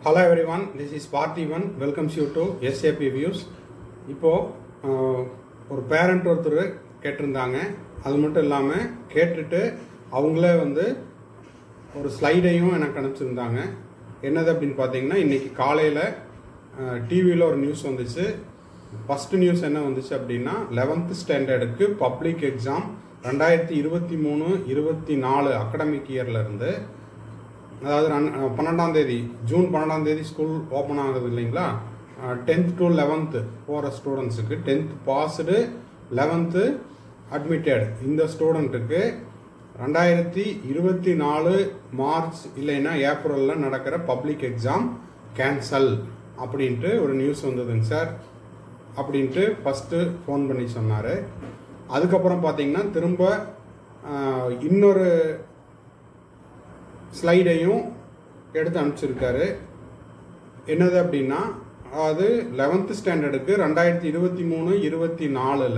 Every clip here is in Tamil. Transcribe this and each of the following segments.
hello everyone this is Parthivan welcomes you to SAP views இப்போது ஒரு பேரண்ட் ஒருத்தர் கேட்டிருந்தாங்க அது மட்டும் இல்லாமல் கேட்டுட்டு அவங்களே வந்து ஒரு ஸ்லைடையும் எனக்கு அனுப்பிச்சிருந்தாங்க என்னது அப்படின்னு பார்த்தீங்கன்னா இன்னைக்கு காலையில் டிவியில் ஒரு நியூஸ் வந்துச்சு ஃபர்ஸ்ட் நியூஸ் என்ன வந்துச்சு அப்படின்னா லெவன்த் ஸ்டாண்டர்டுக்கு பப்ளிக் எக்ஸாம் ரெண்டாயிரத்தி இருபத்தி மூணு இருபத்தி நாலு அகடமிக் இயர்ல இருந்து அதாவது ரன்- அஹ் பன்னெண்டாம் தேதி ஜூன் பன்னெண்டாம் தேதி ஸ்கூல் ஓப்பன் ஆகுது இல்லைங்களா டென்த் டு லெவன்த்து போகிற ஸ்டூடெண்ட்ஸுக்கு டென்த் பாஸ்டு லெவன்த்து அட்மிட்டட் இந்த ஸ்டூடெண்ட்டுக்கு ரெண்டாயிரத்தி இருபத்தி நாலு மார்ச் இல்லைன்னா ஏப்ரலில் நடக்கிற பப்ளிக் எக்ஸாம் கேன்சல் அப்படின்ட்டு ஒரு நியூஸ் வந்ததுங்க சார் அப்படின்ட்டு ஃபஸ்ட்டு ஃபோன் பண்ணி சொன்னார் அதுக்கப்புறம் பார்த்தீங்கன்னா திரும்ப அஹ், இன்னொரு ஸ்லைடையும் எடுத்து அனுப்பிச்சிருக்காரு என்னது அப்படின்னா அதாவது லெவன்த் ஸ்டாண்டர்டுக்கு ரெண்டாயிரத்தி இருபத்தி மூணு இருபத்தி நாலில்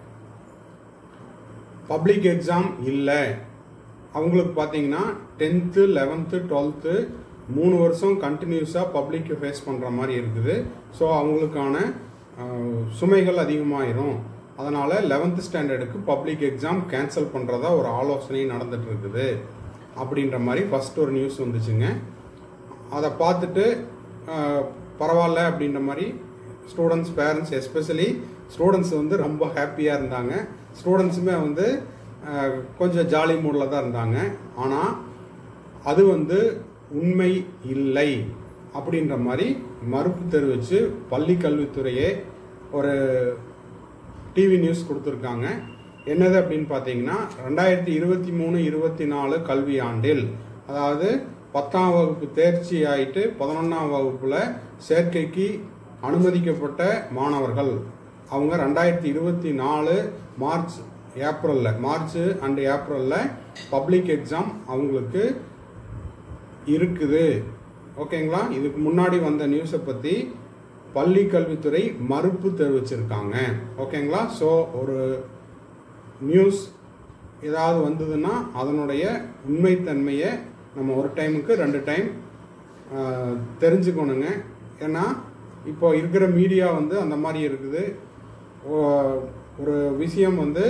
பப்ளிக் எக்ஸாம் இல்லை அவங்களுக்கு பார்த்தீங்கன்னா டென்த்து லெவன்த்து டுவெல்த்து மூணு வருஷம் கண்டினியூஸாக பப்ளிக் ஃபேஸ் பண்ணுற மாதிரி இருக்குது ஸோ அவங்களுக்கான அஹ், சுமைகள் அதிகமாயிரும் அதனால் லெவன்த் ஸ்டாண்டர்டுக்கு பப்ளிக் எக்ஸாம் கேன்சல் பண்ணுறதா ஒரு ஆலோசனை நடந்துட்டு இருக்குது அப்படின்ற மாதிரி ஃபர்ஸ்ட் ஒரு நியூஸ் வந்துச்சுங்க அதை பார்த்துட்டு அஹ், பரவாயில்ல அப்படின்ற மாதிரி ஸ்டூடெண்ட்ஸ் பேரண்ட்ஸ் எஸ்பெஷலி ஸ்டூடெண்ட்ஸ் வந்து ரொம்ப ஹாப்பியாக இருந்தாங்க ஸ்டூடெண்ட்ஸுமே வந்து அஹ், கொஞ்சம் ஜாலி மூடில் தான் இருந்தாங்க ஆனால் அது வந்து உண்மை இல்லை அப்படின்ற மாதிரி மறுப்பு தெரிவித்து பள்ளி கல்வித்துறையே ஒரு டிவி நியூஸ் கொடுத்துருக்காங்க என்னது அப்படின்னு பார்த்தீங்கன்னா ரெண்டாயிரத்தி இருபத்தி மூணு இருபத்தி நாலு கல்வி ஆண்டில் அதாவது பத்தாம் வகுப்பு தேர்ச்சி ஆயிட்டு பதினொன்றாம் வகுப்புல சேர்க்கைக்கு அனுமதிக்கப்பட்ட மாணவர்கள் அவங்க ரெண்டாயிரத்தி இருபத்தி நாலு மார்ச் ஏப்ரலில் மார்ச் அண்ட் ஏப்ரலில் பப்ளிக் எக்ஸாம் அவங்களுக்கு இருக்குது ஓகேங்களா இதுக்கு முன்னாடி வந்த நியூஸை பற்றி பள்ளி கல்வித்துறை மறுப்பு தெரிவிச்சிருக்காங்க ஓகேங்களா ஸோ ஒரு நியூஸ் ஏதாவது வந்ததுன்னா அதனுடைய உண்மைத்தன்மையை நம்ம ஒரு டைமுக்கு ரெண்டு டைம் தெரிஞ்சுக்கணுங்க ஏன்னா இப்போ இருக்கிற மீடியா வந்து அந்த மாதிரி இருக்குது ஓ- ஒரு விஷயம் வந்து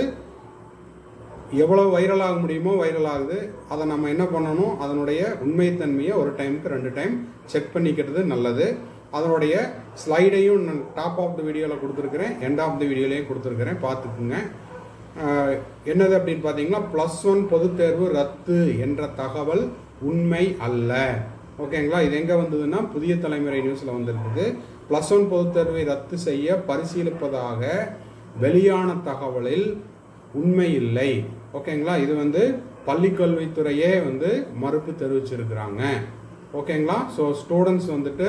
எவ்வளோ வைரல் ஆக முடியுமோ வைரல் ஆகுது அதை நம்ம என்ன பண்ணணும் அதனுடைய உண்மைத்தன்மையை ஒரு டைமுக்கு ரெண்டு டைம் செக் பண்ணிக்கிறது நல்லது அதனுடைய ஸ்லைடையும் நான் டாப் ஆஃப் த வீடியோவில் கொடுத்துருக்கிறேன் எண்ட் ஆஃப் த வீடியோலையும் கொடுத்துருக்கிறேன் பார்த்துக்குங்க ஆஹ், என்னது அப்படின்னு பார்த்தீங்கன்னா ப்ளஸ் ஒன் பொதுத் தேர்வு ரத்து என்ற தகவல் உண்மை அல்ல ஓகேங்களா இது எங்கே வந்ததுன்னா புதிய தலைமுறை நியூஸில் வந்திருக்குது ப்ளஸ் ஒன் பொதுத் தேர்வை ரத்து செய்ய பரிசீலிப்பதாக வெளியான தகவலில் உண்மை இல்லை ஓகேங்களா இது வந்து பள்ளிக்கல்வித்துறையே வந்து மறுப்பு தெரிவிச்சிருக்கிறாங்க ஓகேங்களா ஸோ ஸ்டூடெண்ட்ஸ் வந்துட்டு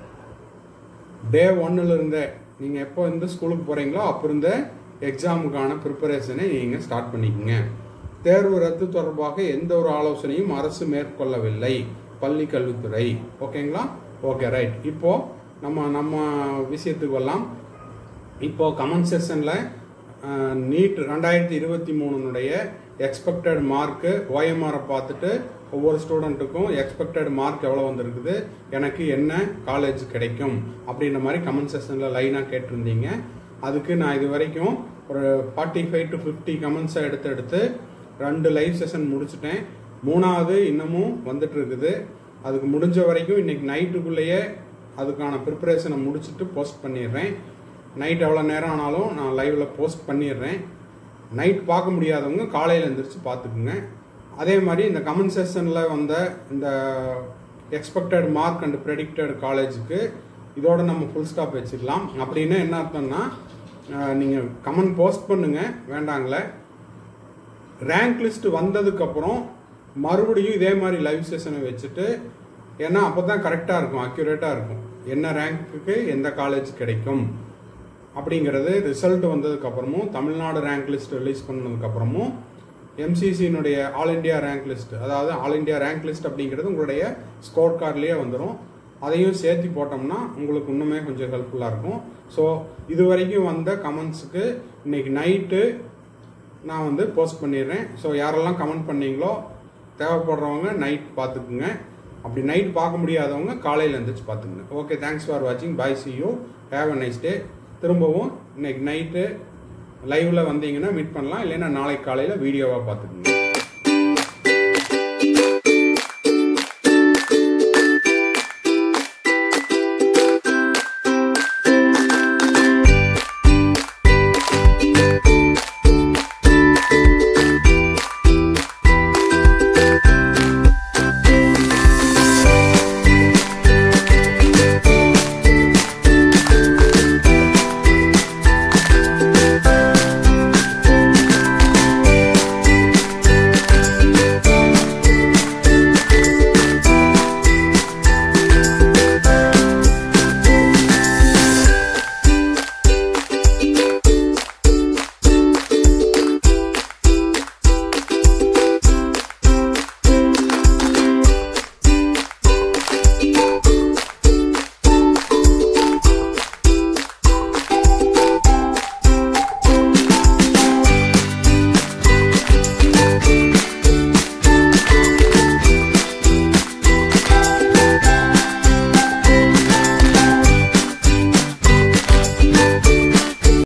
டே ஒன்னுல இருந்தே நீங்கள் எப்போ இருந்து ஸ்கூலுக்கு போகிறீங்களோ அப்போ இருந்தே எக்ஸாமுக்கான ப்ரிப்பரேஷனை நீங்கள் ஸ்டார்ட் பண்ணிக்கங்க தேர்வு ரத்து தொடர்பாக எந்த ஒரு ஆலோசனையும் அரசு மேற்கொள்ளவில்லை பள்ளி கல்வித்துறை ஓகேங்களா ஓகே ரைட் இப்போ நம்ம நம்ம விஷயத்துக்கு வரலாம் இப்போ கமெண்ட் செக்ஷனில் நீட் ரெண்டாயிரத்தி இருபத்தி மூணுனுடைய எக்ஸ்பெக்டட் மார்க்கு ஓஎம்ஆரை பார்த்துட்டு ஒவ்வொரு ஸ்டூடெண்ட்டுக்கும் எக்ஸ்பெக்டட் மார்க் எவ்வளோ வந்திருக்குது எனக்கு என்ன காலேஜ் கிடைக்கும் அப்படின்ற மாதிரி கமெண்ட் செக்ஷனில் லைனாக கேட்டிருந்தீங்க அதுக்கு நான் இது வரைக்கும் ஒரு ஃபார்ட்டி ஃபைவ் டு ஃபிஃப்டி கமெண்ட்ஸை எடுத்து எடுத்து ரெண்டு லைவ் செஷன் முடிச்சிட்டேன் மூணாவது இன்னமும் வந்துட்டு இருக்குது அதுக்கு முடிஞ்ச வரைக்கும் இன்னைக்கு நைட்டுக்குள்ளேயே அதுக்கான ப்ரிப்பரேஷனை முடிச்சுட்டு போஸ்ட் பண்ணிடுறேன் நைட் எவ்வளோ நேரம் ஆனாலும் நான் லைவ்ல போஸ்ட் பண்ணிடுறேன் நைட் பார்க்க முடியாதவங்க காலையில் எழுந்திரிச்சு பார்த்துக்குங்க அதே மாதிரி இந்த கமெண்ட் செஷனில் வந்த இந்த எக்ஸ்பெக்டட் மார்க் அண்ட் ப்ரெடிக்டட் காலேஜுக்கு இதோட நம்ம ஃபுல் ஸ்டாப் வச்சுக்கலாம் அப்படின்னா என்ன அர்த்தம்னா நீங்கள் கமெண்ட் போஸ்ட் பண்ணுங்க வேண்டாங்களே ரேங்க் லிஸ்ட் வந்ததுக்கு அப்புறம் மறுபடியும் இதே மாதிரி லைவ் செஷனை வச்சுட்டு ஏன்னா அப்போ தான் கரெக்டாக இருக்கும் அக்யூரேட்டாக இருக்கும் என்ன ரேங்க்குக்கு எந்த காலேஜ் கிடைக்கும் அப்படிங்கிறது ரிசல்ட் வந்ததுக்கு அப்புறமும் தமிழ்நாடு ரேங்க் லிஸ்ட் ரிலீஸ் பண்ணதுக்கு அப்புறமும் எம்சிசியினுடைய ஆல் இந்தியா ரேங்க் லிஸ்ட் அதாவது ஆல் இந்தியா ரேங்க் லிஸ்ட் அப்படிங்கிறது உங்களுடைய ஸ்கோர் கார்ட்லேயே வந்துடும் அதையும் சேர்த்து போட்டோம்னா உங்களுக்கு இன்னுமே கொஞ்சம் ஹெல்ப்ஃபுல்லாக இருக்கும் ஸோ இது வரைக்கும் வந்த கமெண்ட்ஸுக்கு இன்னைக்கு நைட்டு நான் வந்து போஸ்ட் பண்ணிடுறேன் ஸோ யாரெல்லாம் கமெண்ட் பண்ணீங்களோ தேவைப்படுறவங்க நைட் பார்த்துக்குங்க அப்படி நைட் பார்க்க முடியாதவங்க காலையில் எழுந்திரிச்சு பார்த்துங்க ஓகே தேங்க்ஸ் ஃபார் வாட்சிங் bye see you have a nice day திரும்பவும் இன்னைக்கு நைட்டு லைவ்ல வந்தீங்கன்னா மீட் பண்ணலாம் இல்லைன்னா நாளைக்கு காலையில் வீடியோவாக பார்த்துக்குங்க